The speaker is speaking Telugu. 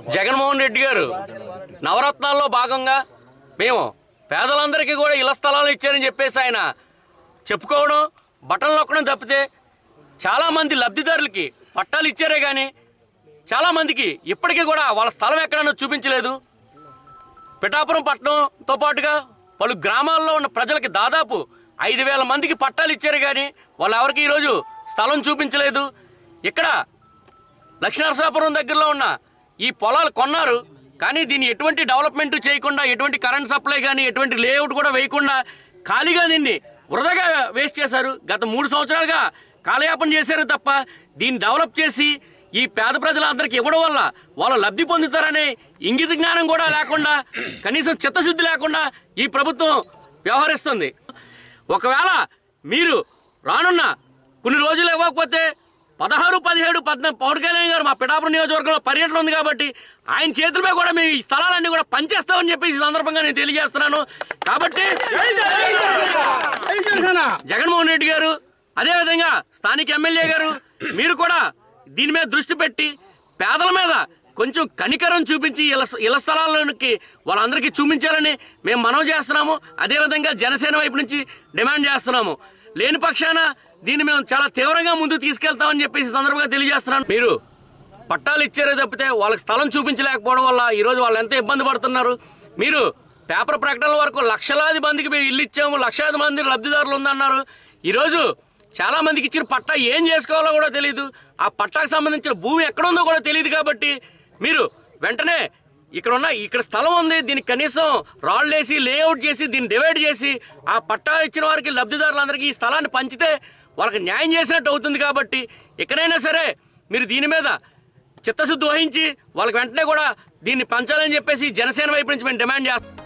జగన్మోహన్ రెడ్డి గారు నవరత్నాల్లో భాగంగా మేము పేదలందరికీ కూడా ఇళ్ల స్థలాలు ఇచ్చారని చెప్పేసి ఆయన చెప్పుకోవడం బటన్ నొక్కడం తప్పితే చాలా మంది లబ్ధిదారులకి పట్టాలు ఇచ్చారే కానీ చాలా మందికి ఇప్పటికీ కూడా వాళ్ళ స్థలం ఎక్కడన్నా చూపించలేదు పిఠాపురం పట్టణంతో పాటుగా పలు గ్రామాల్లో ఉన్న ప్రజలకి దాదాపు ఐదు వేల మందికి పట్టాలు ఇచ్చారు కానీ వాళ్ళు ఎవరికి ఈరోజు స్థలం చూపించలేదు ఇక్కడ లక్ష్మీనరసాపురం దగ్గరలో ఉన్న ఈ పొలాలు కొన్నారు కానీ దీన్ని ఎటువంటి డెవలప్మెంట్ చేయకుండా ఎటువంటి కరెంట్ సప్లై కానీ ఎటువంటి లేఅవుట్ కూడా వేయకుండా ఖాళీగా దీన్ని వృధాగా వేస్ట్ చేశారు గత మూడు సంవత్సరాలుగా కాలయాపన చేశారు తప్ప దీన్ని డెవలప్ చేసి ఈ పేద ప్రజలందరికీ ఇవ్వడం వల్ల వాళ్ళు లబ్ధి పొందుతారనే ఇంగిత జ్ఞానం కూడా లేకుండా కనీసం చిత్తశుద్ధి లేకుండా ఈ ప్రభుత్వం వ్యవహరిస్తుంది ఒకవేళ మీరు రానున్న కొన్ని రోజులు ఇవ్వకపోతే పదహారు పదిహేడు పద్నాలుగు పవన్ కళ్యాణ్ గారు మా పిఠాపురం నియోజకవర్గంలో పర్యటన ఉంది కాబట్టి ఆయన చేతులపై కూడా మేము ఈ స్థలాలన్నీ కూడా పనిచేస్తామని చెప్పి ఈ సందర్భంగా నేను తెలియజేస్తున్నాను కాబట్టి జగన్మోహన్ రెడ్డి గారు అదేవిధంగా స్థానిక ఎమ్మెల్యే గారు మీరు కూడా దీని మీద దృష్టి పెట్టి పేదల మీద కొంచెం కనికరం చూపించి ఇళ్ల ఇళ్ల స్థలాలకి వాళ్ళందరికీ చూపించాలని మేము మనవి చేస్తున్నాము అదేవిధంగా జనసేన వైపు నుంచి డిమాండ్ చేస్తున్నాము లేని పక్షాన దీన్ని మేము చాలా తీవ్రంగా ముందుకు తీసుకెళ్తామని చెప్పేసి ఈ సందర్భంగా తెలియజేస్తున్నాను మీరు పట్టాలు ఇచ్చారే తప్పితే వాళ్ళకి స్థలం చూపించలేకపోవడం వల్ల ఈరోజు వాళ్ళు ఎంత ఇబ్బంది పడుతున్నారు మీరు పేపర్ ప్రకటనల వరకు లక్షలాది మందికి మేము ఇల్లు ఇచ్చాము లక్షలాది మంది లబ్ధిదారులు ఉందన్నారు ఈరోజు చాలా మందికి ఇచ్చిన పట్టా ఏం చేసుకోవాలో కూడా తెలియదు ఆ పట్టాకు సంబంధించిన భూమి ఎక్కడ ఉందో కూడా తెలియదు కాబట్టి మీరు వెంటనే ఇక్కడ ఉన్న ఇక్కడ స్థలం ఉంది దీనికి కనీసం రాళ్ళు వేసి లేఅవుట్ చేసి దీన్ని డివైడ్ చేసి ఆ పట్టా ఇచ్చిన వారికి లబ్ధిదారులందరికీ ఈ స్థలాన్ని పంచితే వాళ్ళకి న్యాయం చేసినట్టు అవుతుంది కాబట్టి ఎక్కడైనా సరే మీరు దీని మీద చిత్తశుద్ధి వహించి వాళ్ళకి వెంటనే కూడా దీన్ని పంచాలని చెప్పేసి జనసేన వైపు నుంచి మేము డిమాండ్ చేస్తాం